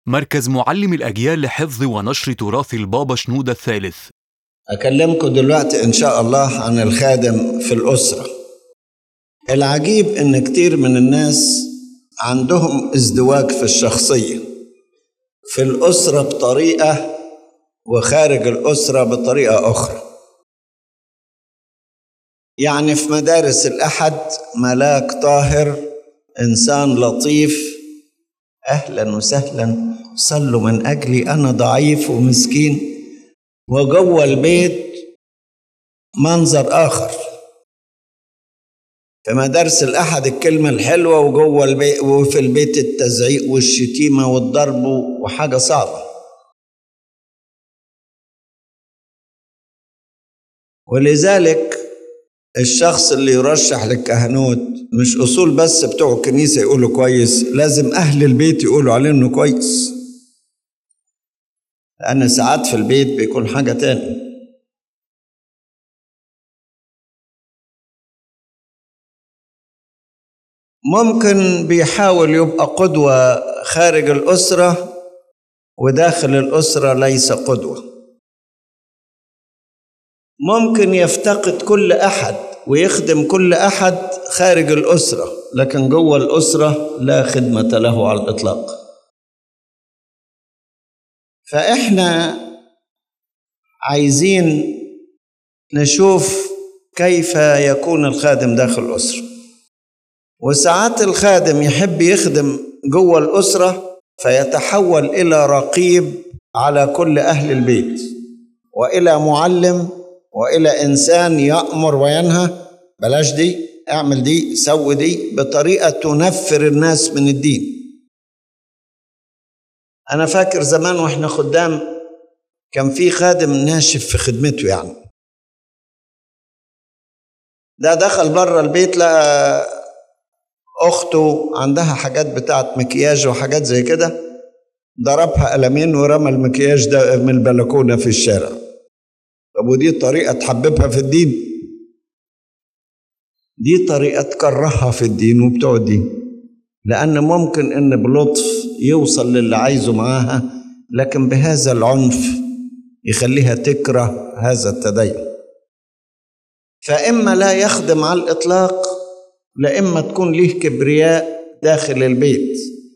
مركز معلم الأجيال لحفظ ونشر تراث البابا شنودة الثالث أكلمكم دلوقتي إن شاء الله عن الخادم في الأسرة العجيب إن كتير من الناس عندهم ازدواج في الشخصية في الأسرة بطريقة وخارج الأسرة بطريقة أخرى يعني في مدارس الأحد ملاك طاهر إنسان لطيف أهلا وسهلا صلوا من أجلي أنا ضعيف ومسكين وجوه البيت منظر آخر في مدارس الأحد الكلمة الحلوة وجوه البيت وفي البيت التزعيق والشتيمة والضرب وحاجة صعبة ولذلك الشخص اللي يرشح للكهنوت مش اصول بس بتوع الكنيسه يقولوا كويس لازم اهل البيت يقولوا عليه انه كويس لان ساعات في البيت بيكون حاجه تاني ممكن بيحاول يبقى قدوه خارج الاسره وداخل الاسره ليس قدوه ممكن يفتقد كل احد ويخدم كل احد خارج الاسره لكن جوه الاسره لا خدمه له على الاطلاق فاحنا عايزين نشوف كيف يكون الخادم داخل الاسره وساعات الخادم يحب يخدم جوه الاسره فيتحول الى رقيب على كل اهل البيت والى معلم والى انسان يامر وينهى بلاش دي اعمل دي سوي دي بطريقه تنفر الناس من الدين انا فاكر زمان واحنا خدام كان في خادم ناشف في خدمته يعني ده دخل بره البيت لقى اخته عندها حاجات بتاعت مكياج وحاجات زي كده ضربها قلمين ورمى المكياج ده من البلكونه في الشارع طب ودي طريقة تحببها في الدين دي طريقة تكرهها في الدين وبتوع الدين لأن ممكن إن بلطف يوصل للي عايزه معاها لكن بهذا العنف يخليها تكره هذا التدين فإما لا يخدم على الإطلاق لإما تكون ليه كبرياء داخل البيت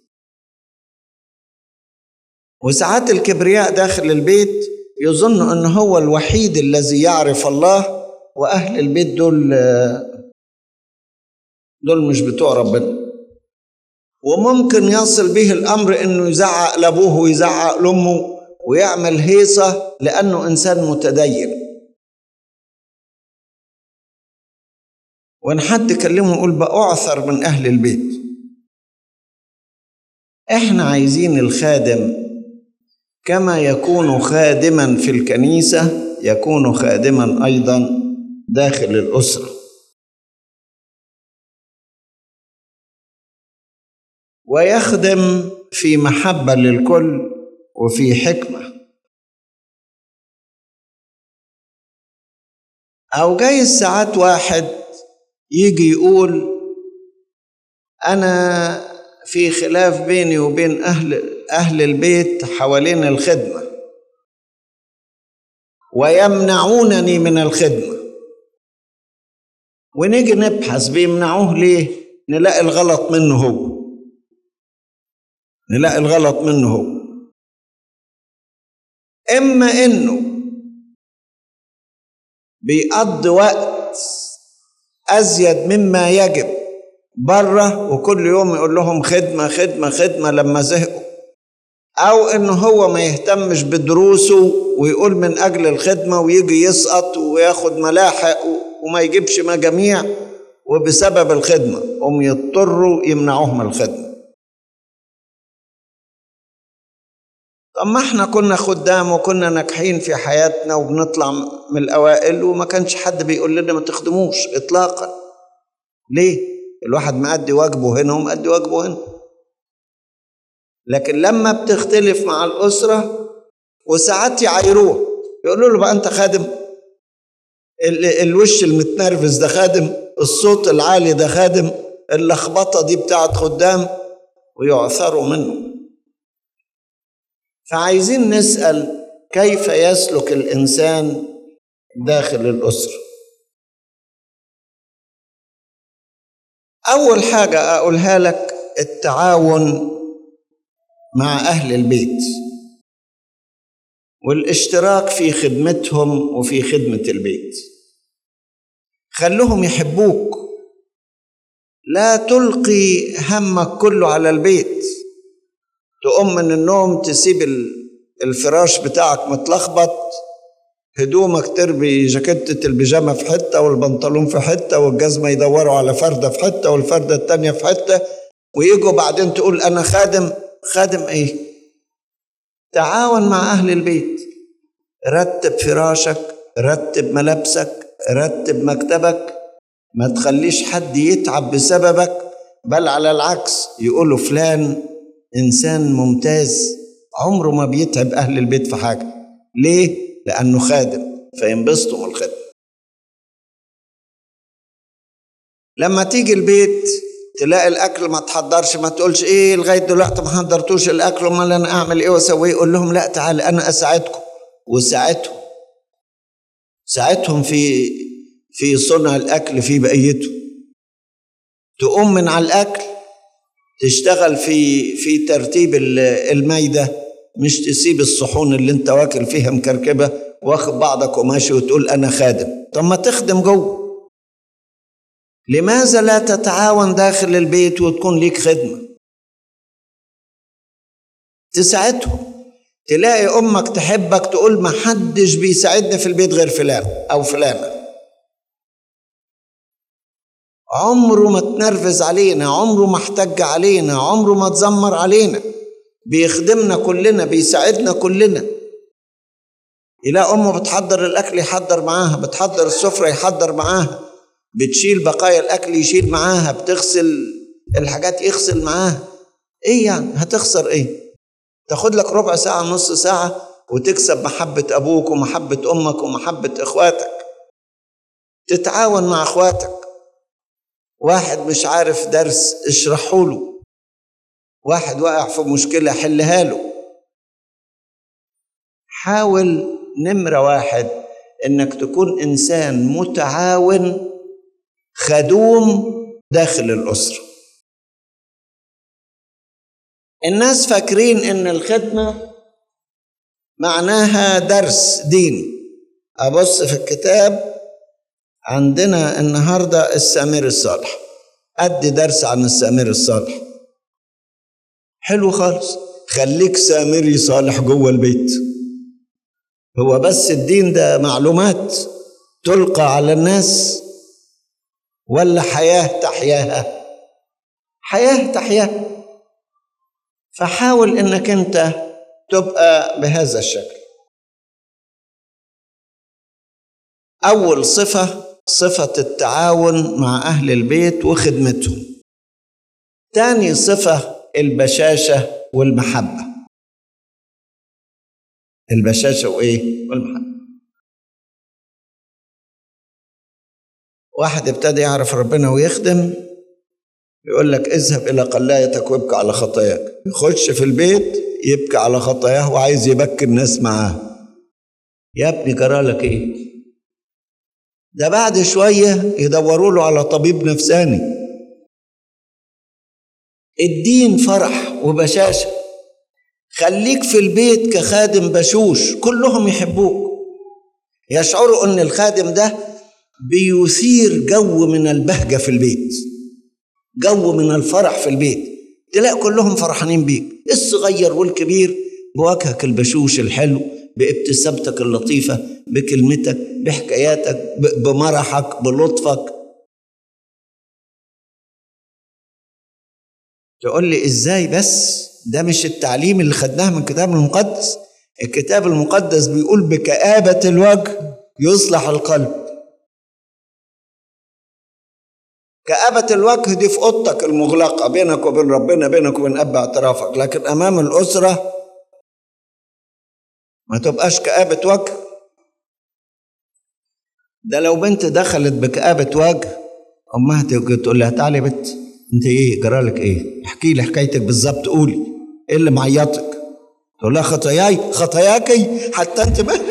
وساعات الكبرياء داخل البيت يظن ان هو الوحيد الذي يعرف الله واهل البيت دول دول مش بتوع ربنا وممكن يصل به الامر انه يزعق لابوه ويزعق لامه ويعمل هيصه لانه انسان متدين وان حد كلمه يقول بأعثر من اهل البيت احنا عايزين الخادم كما يكون خادما في الكنيسه يكون خادما ايضا داخل الاسره ويخدم في محبه للكل وفي حكمه او جايز ساعات واحد يجي يقول انا في خلاف بيني وبين اهل أهل البيت حوالين الخدمة ويمنعونني من الخدمة ونيجي نبحث بيمنعوه ليه نلاقي الغلط منه هو نلاقي الغلط منه هو إما إنه بيقضي وقت أزيد مما يجب بره وكل يوم يقول لهم خدمة خدمة خدمة لما زهقوا أو إن هو ما يهتمش بدروسه ويقول من أجل الخدمة ويجي يسقط وياخد ملاحق وما يجيبش مجاميع وبسبب الخدمة هم يضطروا يمنعوه من الخدمة طب ما احنا كنا خدام وكنا ناجحين في حياتنا وبنطلع من الأوائل وما كانش حد بيقول لنا ما تخدموش إطلاقا ليه؟ الواحد مأدي واجبه هنا ومأدي واجبه هنا لكن لما بتختلف مع الأسرة وساعات يعايروه يقولوا له بقى أنت خادم الوش المتنرفز ده خادم الصوت العالي ده خادم اللخبطة دي بتاعت خدام ويعثروا منه فعايزين نسأل كيف يسلك الإنسان داخل الأسرة أول حاجة أقولها لك التعاون مع أهل البيت والاشتراك في خدمتهم وفي خدمة البيت خلوهم يحبوك لا تلقي همك كله على البيت تقوم من النوم تسيب الفراش بتاعك متلخبط هدومك تربي جاكيتة البيجامة في حتة والبنطلون في حتة والجزمة يدوروا على فردة في حتة والفردة التانية في حتة ويجوا بعدين تقول أنا خادم خادم إيه؟ تعاون مع أهل البيت رتب فراشك رتب ملابسك رتب مكتبك ما تخليش حد يتعب بسببك بل على العكس يقولوا فلان إنسان ممتاز عمره ما بيتعب أهل البيت في حاجة ليه؟ لأنه خادم فينبسطوا من الخدمة لما تيجي البيت تلاقي الأكل ما تحضرش ما تقولش إيه لغاية دلوقتي ما حضرتوش الأكل أمال أنا أعمل إيه وأسوي إيه قول لهم لا تعال أنا أساعدكم وساعدهم ساعدهم في في صنع الأكل في بقيته تقوم من على الأكل تشتغل في في ترتيب المايدة مش تسيب الصحون اللي انت واكل فيها مكركبة واخد بعضك وماشي وتقول أنا خادم طب ما تخدم جوه لماذا لا تتعاون داخل البيت وتكون ليك خدمة تساعدهم تلاقي أمك تحبك تقول ما حدش بيساعدني في البيت غير فلان أو فلانة عمره ما تنرفز علينا عمره ما احتج علينا عمره ما تزمر علينا بيخدمنا كلنا بيساعدنا كلنا يلاقي أمه بتحضر الأكل يحضر معاها بتحضر السفرة يحضر معاها بتشيل بقايا الأكل يشيل معاها بتغسل الحاجات يغسل معاها إيه يعني هتخسر إيه تاخد لك ربع ساعة نص ساعة وتكسب محبة أبوك ومحبة أمك ومحبة إخواتك تتعاون مع إخواتك واحد مش عارف درس اشرحه له واحد واقع في مشكلة حلها له حاول نمرة واحد انك تكون انسان متعاون خدوم داخل الاسره الناس فاكرين ان الخدمه معناها درس ديني ابص في الكتاب عندنا النهارده السامر الصالح ادي درس عن السامر الصالح حلو خالص خليك سامري صالح جوه البيت هو بس الدين ده معلومات تلقى على الناس ولا حياه تحياها حياه تحياها فحاول انك انت تبقى بهذا الشكل اول صفه صفه التعاون مع اهل البيت وخدمتهم تاني صفه البشاشه والمحبه البشاشه وايه والمحبه واحد ابتدى يعرف ربنا ويخدم يقول لك اذهب الى قلايتك وابكي على خطاياك يخش في البيت يبكي على خطاياه وعايز يبكي الناس معاه يا ابني جرالك ايه ده بعد شويه يدوروا له على طبيب نفساني الدين فرح وبشاشه خليك في البيت كخادم بشوش كلهم يحبوك يشعروا ان الخادم ده بيثير جو من البهجه في البيت جو من الفرح في البيت تلاقي كلهم فرحانين بيك الصغير والكبير بوجهك البشوش الحلو بابتسامتك اللطيفة بكلمتك بحكاياتك بمرحك بلطفك تقول لي ازاي بس ده مش التعليم اللي خدناه من الكتاب المقدس الكتاب المقدس بيقول بكآبة الوجه يصلح القلب كآبة الوجه دي في أوضتك المغلقة بينك وبين ربنا بينك وبين أب اعترافك لكن أمام الأسرة ما تبقاش كآبة وجه ده لو بنت دخلت بكآبة وجه أمها تيجي تقول لها تعالي يا بت أنت إيه جرالك إيه؟ احكي لي حكايتك بالظبط قولي إيه اللي معيطك؟ تقول لها خطاياي خطاياكي حتى انت ما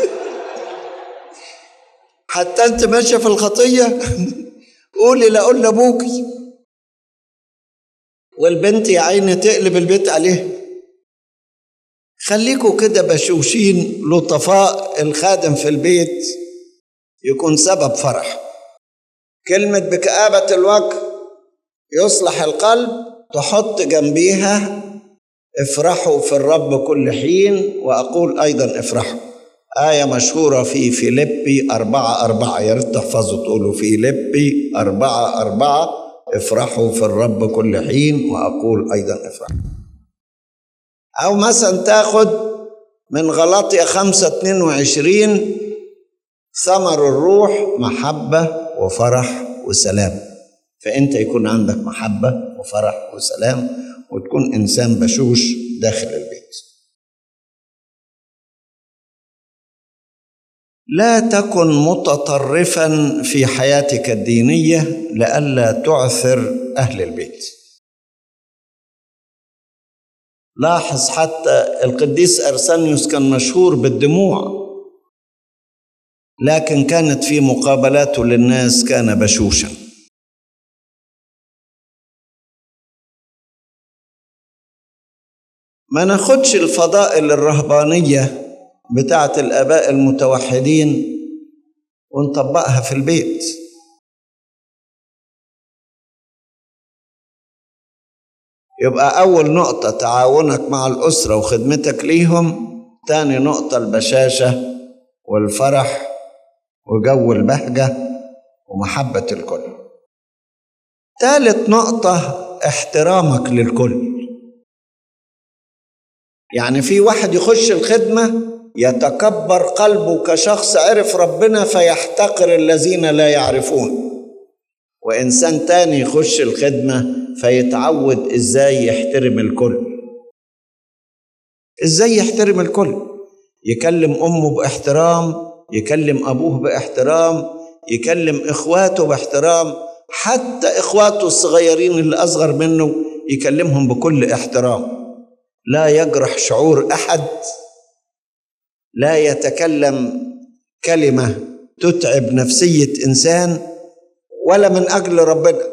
حتى انت ماشيه في الخطيه قولي لا اقول لابوكي والبنت يا عيني تقلب البيت عليه خليكوا كده بشوشين لطفاء الخادم في البيت يكون سبب فرح كلمة بكآبة الوجه يصلح القلب تحط جنبيها افرحوا في الرب كل حين وأقول أيضا افرحوا آية مشهورة في فيليبي أربعة أربعة يا ريت تحفظوا تقولوا فيليبي أربعة أربعة افرحوا في الرب كل حين وأقول أيضا افرحوا أو مثلا تاخد من غلطية خمسة اتنين وعشرين ثمر الروح محبة وفرح وسلام فأنت يكون عندك محبة وفرح وسلام وتكون إنسان بشوش داخل البيت لا تكن متطرفا في حياتك الدينية لئلا تعثر أهل البيت لاحظ حتى القديس أرسانيوس كان مشهور بالدموع لكن كانت في مقابلاته للناس كان بشوشا ما ناخدش الفضائل الرهبانية بتاعة الآباء المتوحدين ونطبقها في البيت يبقى أول نقطة تعاونك مع الأسرة وخدمتك ليهم تاني نقطة البشاشة والفرح وجو البهجة ومحبة الكل ثالث نقطة احترامك للكل يعني في واحد يخش الخدمة يتكبر قلبه كشخص عرف ربنا فيحتقر الذين لا يعرفون وإنسان تاني يخش الخدمة فيتعود إزاي يحترم الكل إزاي يحترم الكل يكلم أمه باحترام يكلم أبوه باحترام يكلم إخواته باحترام حتى إخواته الصغيرين اللي أصغر منه يكلمهم بكل احترام لا يجرح شعور أحد لا يتكلم كلمة تتعب نفسية إنسان ولا من أجل ربنا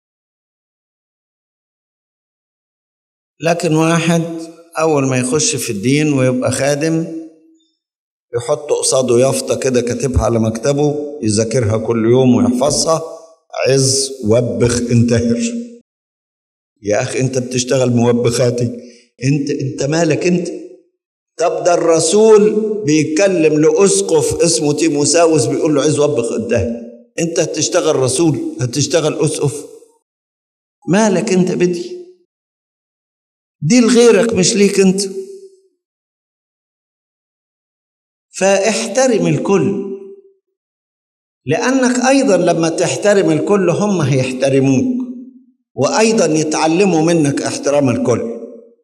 لكن واحد أول ما يخش في الدين ويبقى خادم يحط قصاده يافطة كده كاتبها على مكتبه يذاكرها كل يوم ويحفظها عز وبخ انتهر يا أخي أنت بتشتغل موبخاتي أنت أنت مالك أنت طب ده الرسول بيتكلم لأسقف اسمه تيموساوس بيقول له عايز وبخ انتهر أنت هتشتغل رسول هتشتغل أسقف مالك أنت بدي دي لغيرك مش ليك أنت فاحترم الكل لأنك أيضا لما تحترم الكل هم هيحترموك وأيضا يتعلموا منك احترام الكل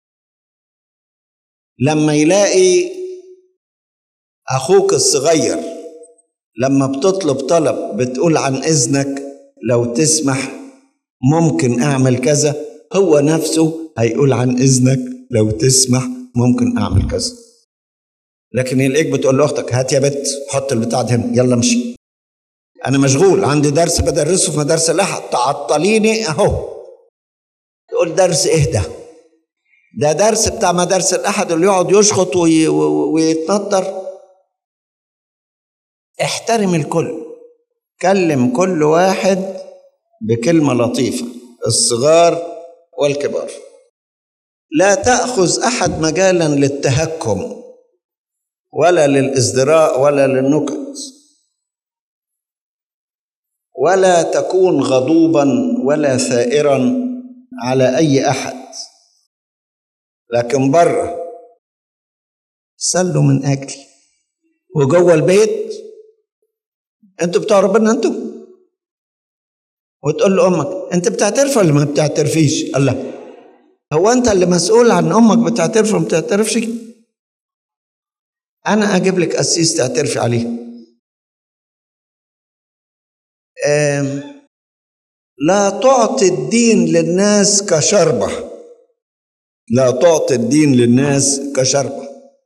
لما يلاقي أخوك الصغير لما بتطلب طلب بتقول عن إذنك لو تسمح ممكن أعمل كذا هو نفسه هيقول عن إذنك لو تسمح ممكن أعمل كذا لكن يلاقيك بتقول لاختك هات يا بت حط البتاع ده هنا يلا امشي انا مشغول عندي درس بدرسه في مدارس الاحد تعطليني اهو تقول درس ايه ده ده درس بتاع مدارس الاحد اللي يقعد يشخط وي... ويتنطر احترم الكل كلم كل واحد بكلمه لطيفه الصغار والكبار لا تاخذ احد مجالا للتهكم ولا للازدراء ولا للنكت ولا تكون غضوبا ولا ثائرا على اي احد لكن بره صلوا من اجلي وجوه البيت انتوا بتوع ربنا انتوا وتقول لامك انت بتعترف ولا ما بتعترفيش الله هو انت اللي مسؤول عن امك بتعترف ولا ما بتعترفش انا اجيب لك قسيس تعترفي عليه لا تعطي الدين للناس كشربة لا تعطي الدين للناس كشربة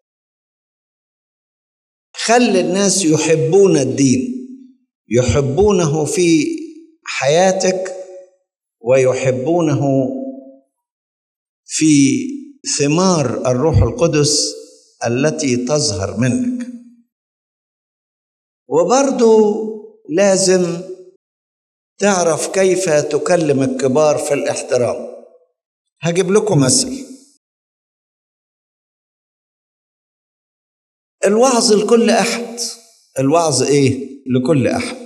خلي الناس يحبون الدين يحبونه في حياتك ويحبونه في ثمار الروح القدس التي تظهر منك وبرضو لازم تعرف كيف تكلم الكبار في الاحترام هجيب لكم مثل الوعظ لكل احد الوعظ ايه لكل احد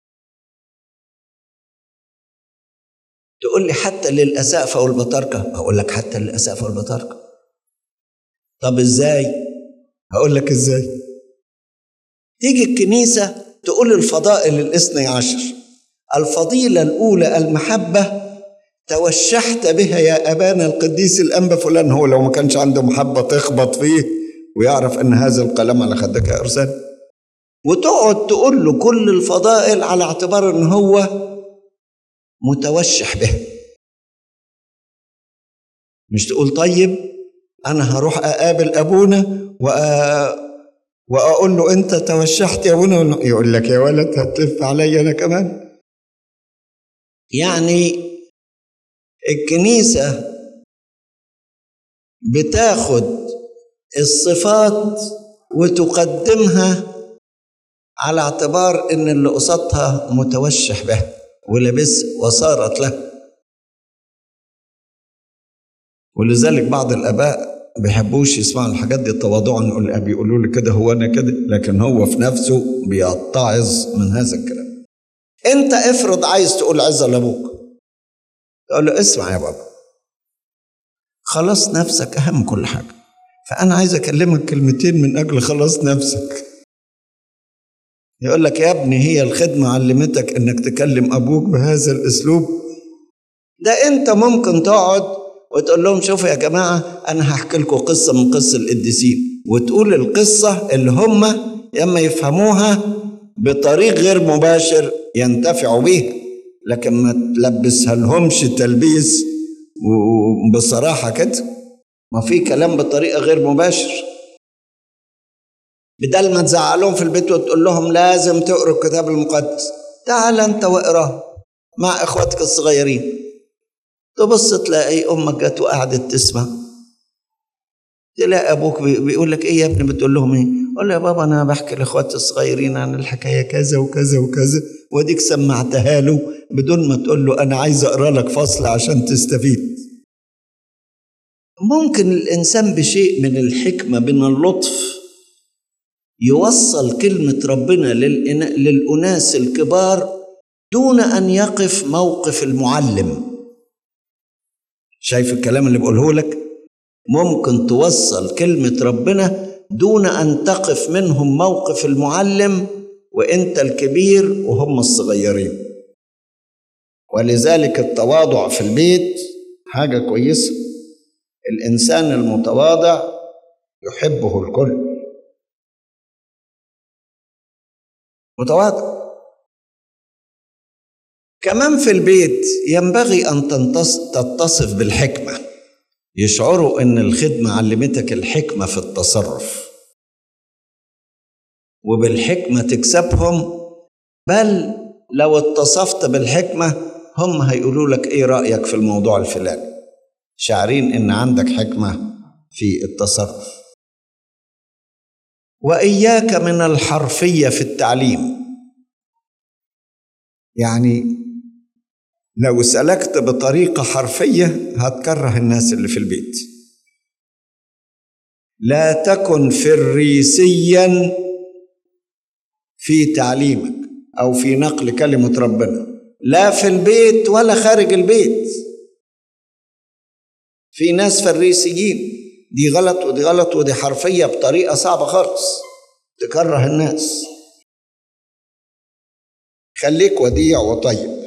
تقول لي حتى للاسقفه والبطاركه اقول لك حتى للاسقفه والبطاركه طب ازاي هقول لك ازاي تيجي الكنيسه تقول الفضائل الاثني عشر الفضيله الاولى المحبه توشحت بها يا ابانا القديس الانبا فلان هو لو ما كانش عنده محبه تخبط فيه ويعرف ان هذا القلم على خدك يا ارسال وتقعد تقول له كل الفضائل على اعتبار ان هو متوشح بها مش تقول طيب انا هروح اقابل ابونا وأ... واقول له انت توشحت يا ابونا يقول لك يا ولد هتلف عليا انا كمان يعني الكنيسه بتاخد الصفات وتقدمها على اعتبار ان اللي قصادها متوشح بها ولبس وصارت له ولذلك بعض الاباء بيحبوش يسمعوا الحاجات دي تواضعا يقول بيقولوا لي كده هو انا كده لكن هو في نفسه بيتعظ من هذا الكلام انت افرض عايز تقول عزة لابوك تقول له اسمع يا بابا خلاص نفسك اهم كل حاجه فانا عايز اكلمك كلمتين من اجل خلاص نفسك يقول لك يا ابني هي الخدمه علمتك انك تكلم ابوك بهذا الاسلوب ده انت ممكن تقعد وتقول لهم شوفوا يا جماعه انا هحكي لكم قصه من قصه القديسين وتقول القصه اللي هم اما يفهموها بطريق غير مباشر ينتفعوا بيها لكن ما تلبسها لهمش تلبيس وبصراحه كده ما في كلام بطريقه غير مباشر بدل ما تزعلهم في البيت وتقول لهم لازم تقروا الكتاب المقدس تعال انت واقراه مع اخواتك الصغيرين تبص تلاقي امك جت وقعدت تسمع تلاقي ابوك بيقول لك ايه يا ابني بتقول لهم ايه قول له يا بابا انا بحكي لاخواتي الصغيرين عن الحكايه كذا وكذا وكذا واديك سمعتها له بدون ما تقول له انا عايز اقرا لك فصل عشان تستفيد ممكن الانسان بشيء من الحكمه من اللطف يوصل كلمه ربنا للاناس الكبار دون ان يقف موقف المعلم شايف الكلام اللي بقوله لك ممكن توصل كلمه ربنا دون ان تقف منهم موقف المعلم وانت الكبير وهم الصغيرين ولذلك التواضع في البيت حاجه كويسه الانسان المتواضع يحبه الكل متواضع كمان في البيت ينبغي ان تتصف بالحكمه يشعروا ان الخدمه علمتك الحكمه في التصرف وبالحكمه تكسبهم بل لو اتصفت بالحكمه هم هيقولوا لك ايه رايك في الموضوع الفلاني شاعرين ان عندك حكمه في التصرف واياك من الحرفيه في التعليم يعني لو سلكت بطريقه حرفيه هتكره الناس اللي في البيت لا تكن فريسيا في تعليمك او في نقل كلمه ربنا لا في البيت ولا خارج البيت في ناس فريسيين دي غلط ودي غلط ودي حرفيه بطريقه صعبه خالص تكره الناس خليك وديع وطيب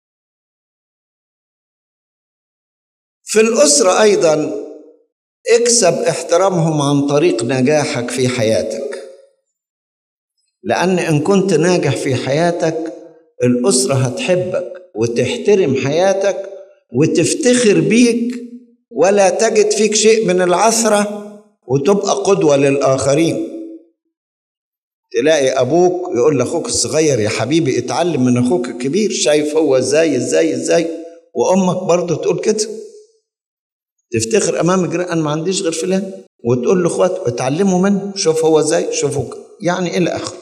في الأسرة أيضا اكسب احترامهم عن طريق نجاحك في حياتك لأن إن كنت ناجح في حياتك الأسرة هتحبك وتحترم حياتك وتفتخر بيك ولا تجد فيك شيء من العثرة وتبقى قدوة للآخرين تلاقي ابوك يقول لاخوك الصغير يا حبيبي اتعلم من اخوك الكبير شايف هو ازاي ازاي ازاي وامك برضه تقول كده تفتخر امام الجيران انا ما عنديش غير فلان وتقول لاخواته اتعلموا منه شوف هو ازاي شوفوا يعني الى اخره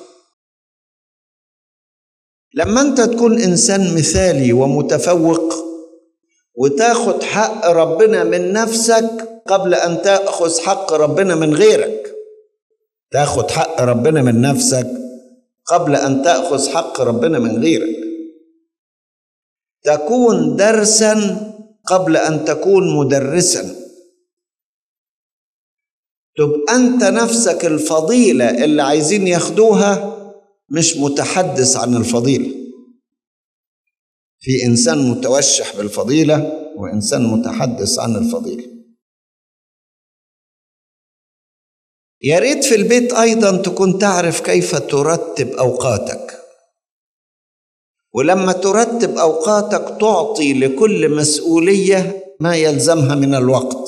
لما انت تكون انسان مثالي ومتفوق وتاخد حق ربنا من نفسك قبل ان تاخذ حق ربنا من غيرك تاخد حق ربنا من نفسك قبل ان تاخذ حق ربنا من غيرك تكون درسا قبل ان تكون مدرسا تبقى انت نفسك الفضيله اللي عايزين ياخدوها مش متحدث عن الفضيله في انسان متوشح بالفضيله وانسان متحدث عن الفضيله يا ريت في البيت ايضا تكون تعرف كيف ترتب اوقاتك ولما ترتب اوقاتك تعطي لكل مسؤوليه ما يلزمها من الوقت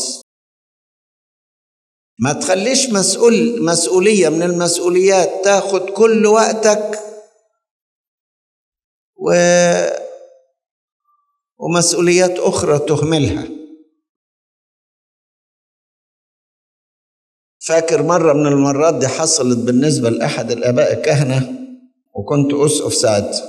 ما تخليش مسؤول مسؤوليه من المسؤوليات تاخد كل وقتك و ومسؤوليات اخرى تهملها فاكر مره من المرات دي حصلت بالنسبه لاحد الاباء الكهنه وكنت اسقف ساعتها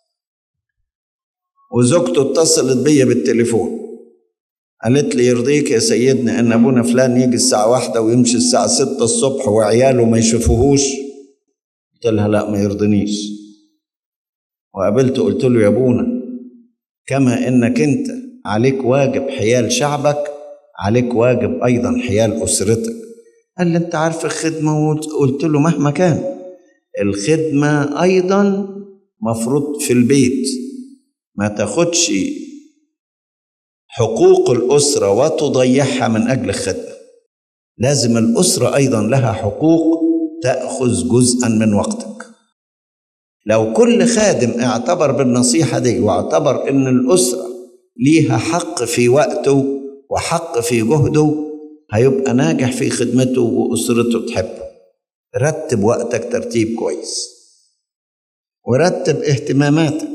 وزوجته اتصلت بيا بالتليفون قالت لي يرضيك يا سيدنا ان ابونا فلان يجي الساعه واحدة ويمشي الساعه ستة الصبح وعياله ما يشوفوهوش قلت لها لا ما يرضنيش وقابلته قلت له يا ابونا كما انك انت عليك واجب حيال شعبك عليك واجب ايضا حيال اسرتك قال لي انت عارف الخدمه قلت له مهما كان الخدمه ايضا مفروض في البيت ما تاخدش حقوق الاسره وتضيعها من اجل الخدمه لازم الاسره ايضا لها حقوق تاخذ جزءا من وقتك لو كل خادم اعتبر بالنصيحه دي واعتبر ان الاسره ليها حق في وقته وحق في جهده هيبقى ناجح في خدمته واسرته تحبه رتب وقتك ترتيب كويس ورتب اهتماماتك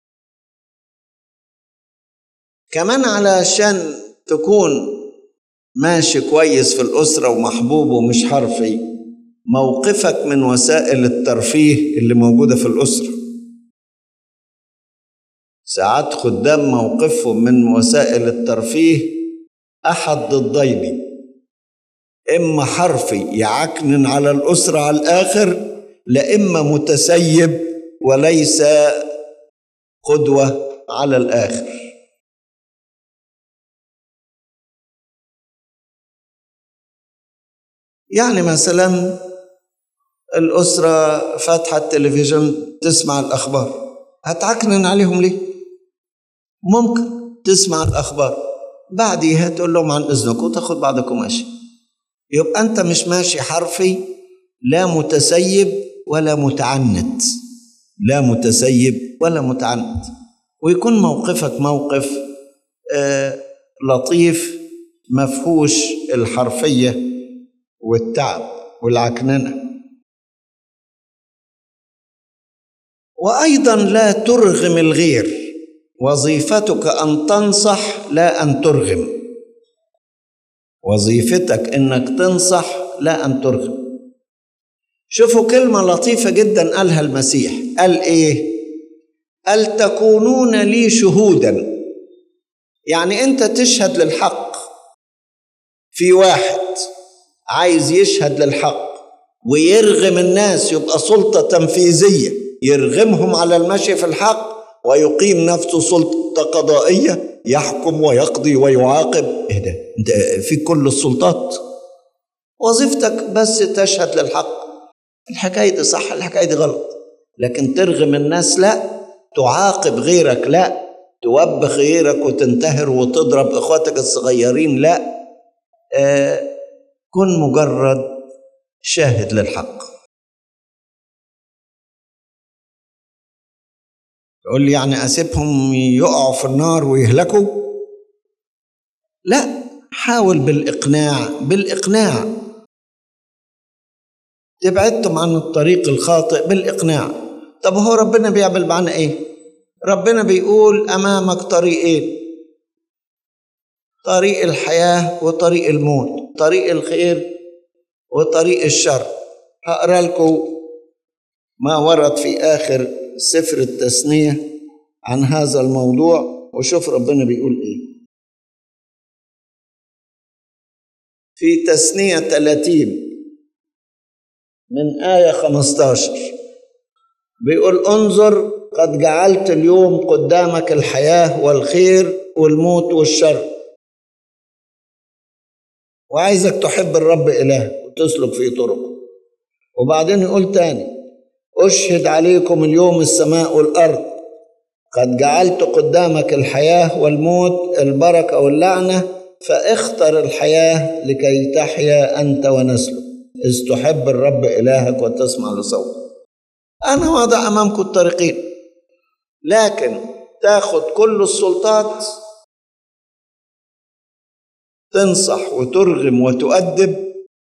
كمان علشان تكون ماشي كويس في الأسرة ومحبوب ومش حرفي موقفك من وسائل الترفيه اللي موجودة في الأسرة ساعات خدام موقفهم من وسائل الترفيه أحد ضدين إما حرفي يعكنن على الأسرة على الآخر لإما متسيب وليس قدوة على الآخر يعني مثلا الأسرة فاتحة التلفزيون تسمع الأخبار هتعكنن عليهم ليه؟ ممكن تسمع الأخبار بعديها تقول لهم عن إذنكم وتاخد بعضكم ماشي يبقى أنت مش ماشي حرفي لا متسيب ولا متعنت لا متسيب ولا متعنت ويكون موقفك موقف آه لطيف مفهوش الحرفيه والتعب والعكننه وايضا لا ترغم الغير وظيفتك ان تنصح لا ان ترغم وظيفتك انك تنصح لا ان ترغم شوفوا كلمه لطيفه جدا قالها المسيح قال ايه قال تكونون لي شهودا يعني انت تشهد للحق في واحد عايز يشهد للحق ويرغم الناس يبقى سلطة تنفيذية يرغمهم على المشي في الحق ويقيم نفسه سلطة قضائية يحكم ويقضي ويعاقب ايه ده انت في كل السلطات وظيفتك بس تشهد للحق الحكاية دي صح الحكاية دي غلط لكن ترغم الناس لا تعاقب غيرك لا توبخ غيرك وتنتهر وتضرب اخواتك الصغيرين لا آه كن مجرد شاهد للحق تقول لي يعني اسيبهم يقعوا في النار ويهلكوا لا حاول بالاقناع بالاقناع تبعدتم عن الطريق الخاطئ بالإقناع طب هو ربنا بيعمل معانا إيه؟ ربنا بيقول أمامك طريقين طريق الحياة وطريق الموت طريق الخير وطريق الشر هقرا لكم ما ورد في آخر سفر التثنية عن هذا الموضوع وشوف ربنا بيقول إيه في تثنية 30 من آية 15 بيقول انظر قد جعلت اليوم قدامك الحياة والخير والموت والشر وعايزك تحب الرب إلهك وتسلك في طرقه وبعدين يقول تاني أشهد عليكم اليوم السماء والأرض قد جعلت قدامك الحياة والموت البركة واللعنة فاختر الحياة لكي تحيا أنت ونسلك إذ تحب الرب إلهك وتسمع لصوته أنا واضع أمامكم الطريقين لكن تاخد كل السلطات تنصح وترغم وتؤدب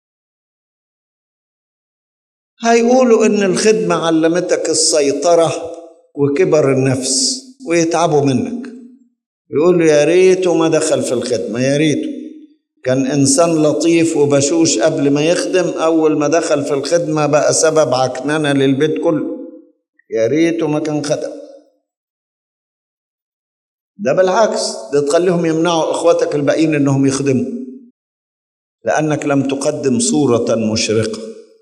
هيقولوا إن الخدمة علمتك السيطرة وكبر النفس ويتعبوا منك يقولوا يا ريته ما دخل في الخدمة يا ريته كان إنسان لطيف وبشوش قبل ما يخدم أول ما دخل في الخدمة بقى سبب عكننة للبيت كله يا ريته ما كان خدم ده بالعكس ده تخليهم يمنعوا اخواتك الباقيين انهم يخدموا لانك لم تقدم صوره مشرقه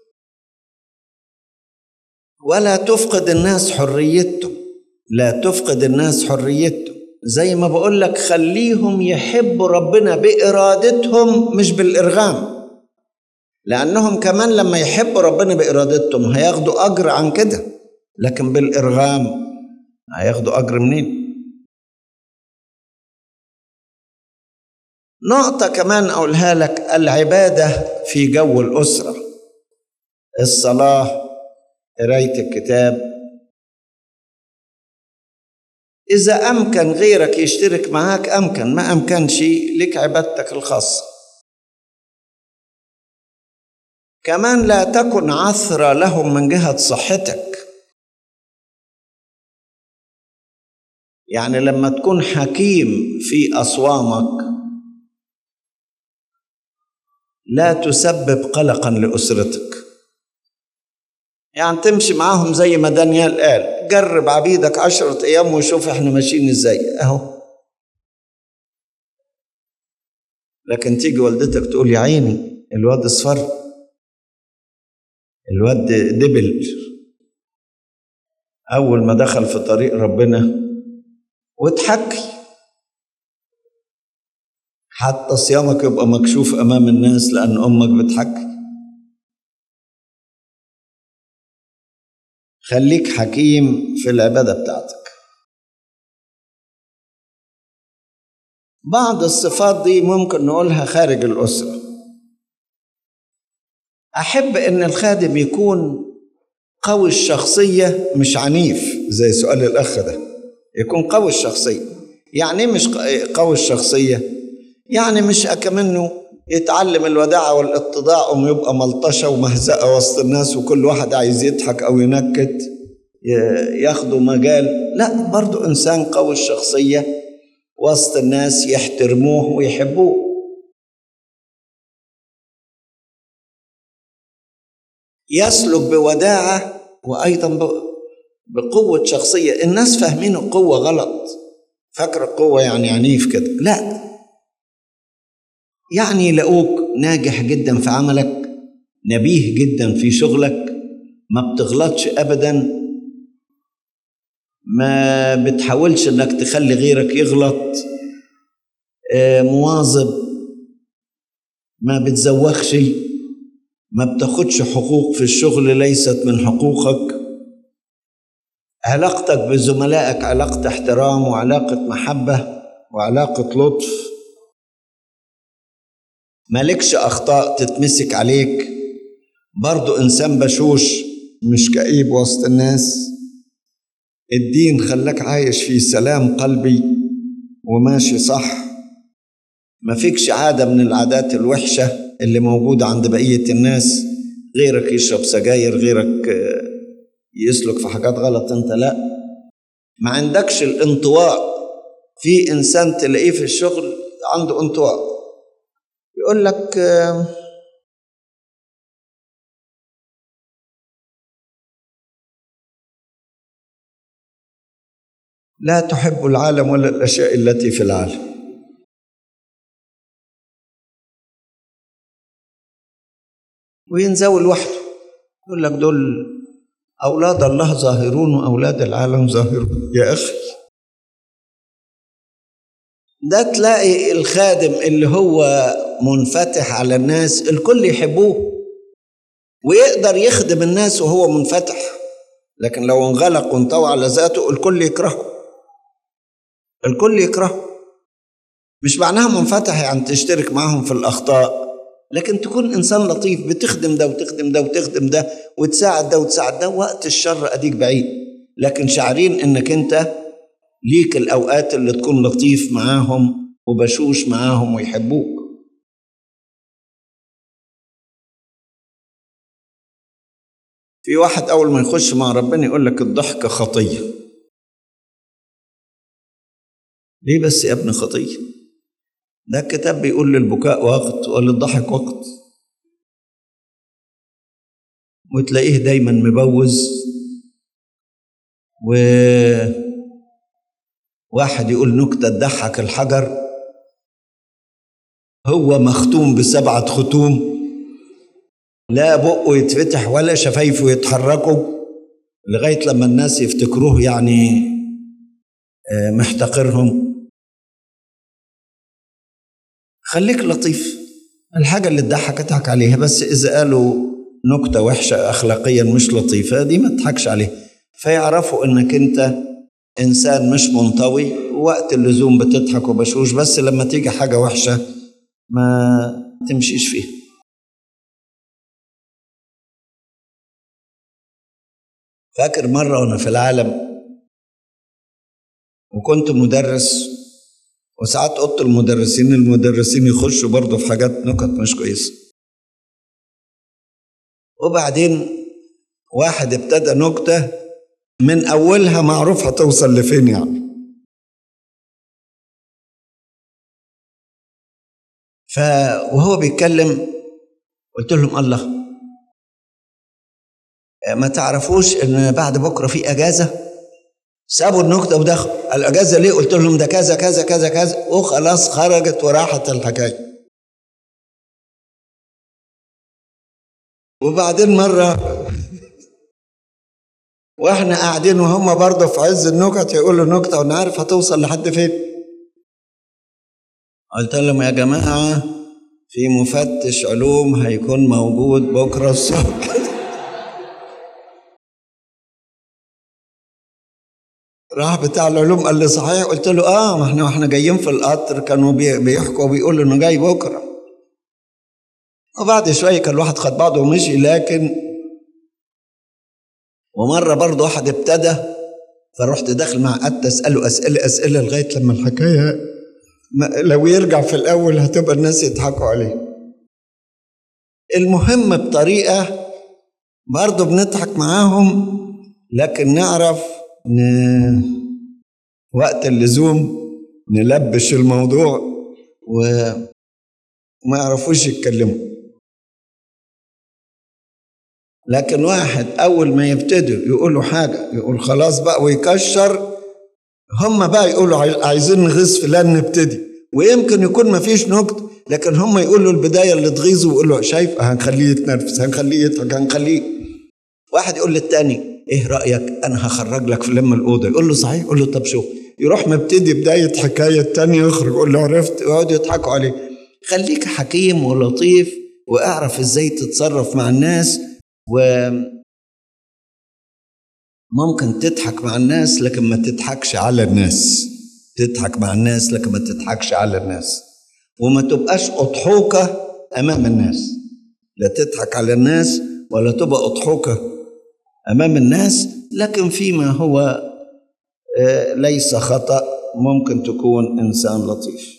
ولا تفقد الناس حريتهم لا تفقد الناس حريتهم زي ما بقول لك خليهم يحبوا ربنا بارادتهم مش بالارغام لانهم كمان لما يحبوا ربنا بارادتهم هياخدوا اجر عن كده لكن بالارغام هياخدوا اجر منين نقطة كمان أقولها لك العبادة في جو الأسرة الصلاة قراية الكتاب إذا أمكن غيرك يشترك معاك أمكن ما أمكنش لك عبادتك الخاصة كمان لا تكن عثرة لهم من جهة صحتك يعني لما تكون حكيم في أصوامك لا تسبب قلقا لأسرتك يعني تمشي معاهم زي ما دانيال قال جرب عبيدك عشرة أيام وشوف احنا ماشيين ازاي اهو لكن تيجي والدتك تقول يا عيني الواد اصفر الواد دبل أول ما دخل في طريق ربنا وتحكي حتى صيامك يبقى مكشوف امام الناس لان امك بتحكي خليك حكيم في العباده بتاعتك بعض الصفات دي ممكن نقولها خارج الاسره احب ان الخادم يكون قوي الشخصيه مش عنيف زي سؤال الاخ ده يكون قوي الشخصيه يعني ايه مش قوي الشخصيه يعني مش أكمنه يتعلم الوداعة والاتضاع وما يبقى ملطشة ومهزقة وسط الناس وكل واحد عايز يضحك أو ينكت ياخدوا مجال لا برضو إنسان قوي الشخصية وسط الناس يحترموه ويحبوه يسلك بوداعة وأيضا بقوة شخصية الناس فاهمين القوة غلط فاكر القوة يعني عنيف كده لا يعني يلاقوك ناجح جدا في عملك نبيه جدا في شغلك ما بتغلطش ابدا ما بتحاولش انك تخلي غيرك يغلط مواظب ما بتزوخش ما بتاخدش حقوق في الشغل ليست من حقوقك علاقتك بزملائك علاقة احترام وعلاقة محبة وعلاقة لطف مالكش أخطاء تتمسك عليك برضو إنسان بشوش مش كئيب وسط الناس الدين خلاك عايش في سلام قلبي وماشي صح ما فيكش عادة من العادات الوحشة اللي موجودة عند بقية الناس غيرك يشرب سجاير غيرك يسلك في حاجات غلط انت لا ما عندكش الانطواء في انسان تلاقيه في الشغل عنده انطواء يقول لك لا تحب العالم ولا الاشياء التي في العالم وينزوي لوحده يقول لك دول اولاد الله ظاهرون واولاد العالم ظاهرون يا اخي ده تلاقي الخادم اللي هو منفتح على الناس الكل يحبوه ويقدر يخدم الناس وهو منفتح لكن لو انغلق وانطوى على ذاته الكل يكرهه الكل يكرهه مش معناها منفتح يعني تشترك معهم في الأخطاء لكن تكون إنسان لطيف بتخدم ده وتخدم ده وتخدم ده وتساعد ده وتساعد ده وقت الشر أديك بعيد لكن شاعرين إنك أنت ليك الأوقات اللي تكون لطيف معاهم وبشوش معاهم ويحبوك في واحد أول ما يخش مع ربنا يقول لك الضحك خطية ليه بس يا ابن خطية ده الكتاب بيقول للبكاء وقت وللضحك وقت وتلاقيه دايما مبوز و واحد يقول نكتة تضحك الحجر هو مختوم بسبعة ختوم لا بقه يتفتح ولا شفايفه يتحركوا لغاية لما الناس يفتكروه يعني محتقرهم خليك لطيف الحاجة اللي تضحك اضحك عليها بس إذا قالوا نكتة وحشة أخلاقيا مش لطيفة دي ما تضحكش عليها فيعرفوا إنك أنت إنسان مش منطوي وقت اللزوم بتضحك وبشوش بس لما تيجي حاجة وحشة ما تمشيش فيها فاكر مرة وأنا في العالم وكنت مدرس وساعات أوضة المدرسين المدرسين يخشوا برضه في حاجات نكت مش كويسة وبعدين واحد ابتدى نكتة من أولها معروف هتوصل لفين يعني ف وهو بيتكلم قلت لهم الله ما تعرفوش ان بعد بكره في اجازه سابوا النكته ودخلوا الاجازه ليه قلت لهم ده كذا كذا كذا كذا وخلاص خرجت وراحت الحكايه وبعدين مره واحنا قاعدين وهم برضه في عز النكت يقولوا نكته وانا عارف هتوصل لحد فين قلت لهم يا جماعه في مفتش علوم هيكون موجود بكره الصبح راح بتاع العلوم قال لي صحيح قلت له اه ما احنا واحنا جايين في القطر كانوا بيحكوا وبيقولوا انه جاي بكره وبعد شويه كان الواحد خد بعضه ومشي لكن ومره برضه واحد ابتدى فرحت داخل مع قد اساله اسئله اسئله لغايه لما الحكايه لو يرجع في الاول هتبقى الناس يضحكوا عليه المهم بطريقه برضه بنضحك معاهم لكن نعرف ن... وقت اللزوم نلبش الموضوع وما يعرفوش يتكلموا لكن واحد أول ما يبتدوا يقولوا حاجة يقول خلاص بقى ويكشر هم بقى يقولوا عايزين نغيظ فلان نبتدي ويمكن يكون ما فيش نكت لكن هم يقولوا البداية اللي تغيظه ويقولوا شايف هنخليه يتنرفز هنخليه يضحك هنخليه واحد يقول للتاني ايه رايك انا هخرج لك فيلم الاوضه يقول له صحيح يقول له طب شوف يروح مبتدي بدايه حكايه التاني يخرج يقول له عرفت يقعدوا يضحكوا عليه خليك حكيم ولطيف واعرف ازاي تتصرف مع الناس و ممكن تضحك مع الناس لكن ما تضحكش على الناس تضحك مع الناس لكن ما تضحكش على الناس وما تبقاش أضحوكة أمام الناس لا تضحك على الناس ولا تبقى أضحوكة امام الناس لكن فيما هو ليس خطا ممكن تكون انسان لطيف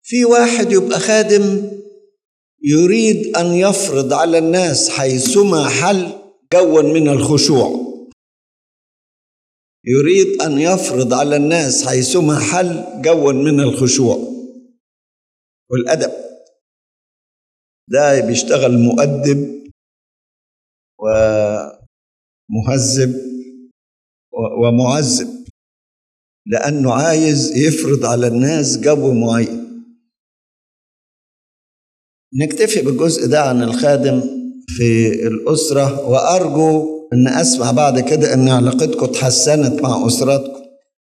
في واحد يبقى خادم يريد ان يفرض على الناس حيثما حل جوا من الخشوع يريد ان يفرض على الناس حيثما حل جوا من الخشوع والادب ده بيشتغل مؤدب ومهذب ومعذب لانه عايز يفرض على الناس جو معين نكتفي بالجزء ده عن الخادم في الأسرة وأرجو أن أسمع بعد كده أن علاقتكم اتحسنت مع أسرتكم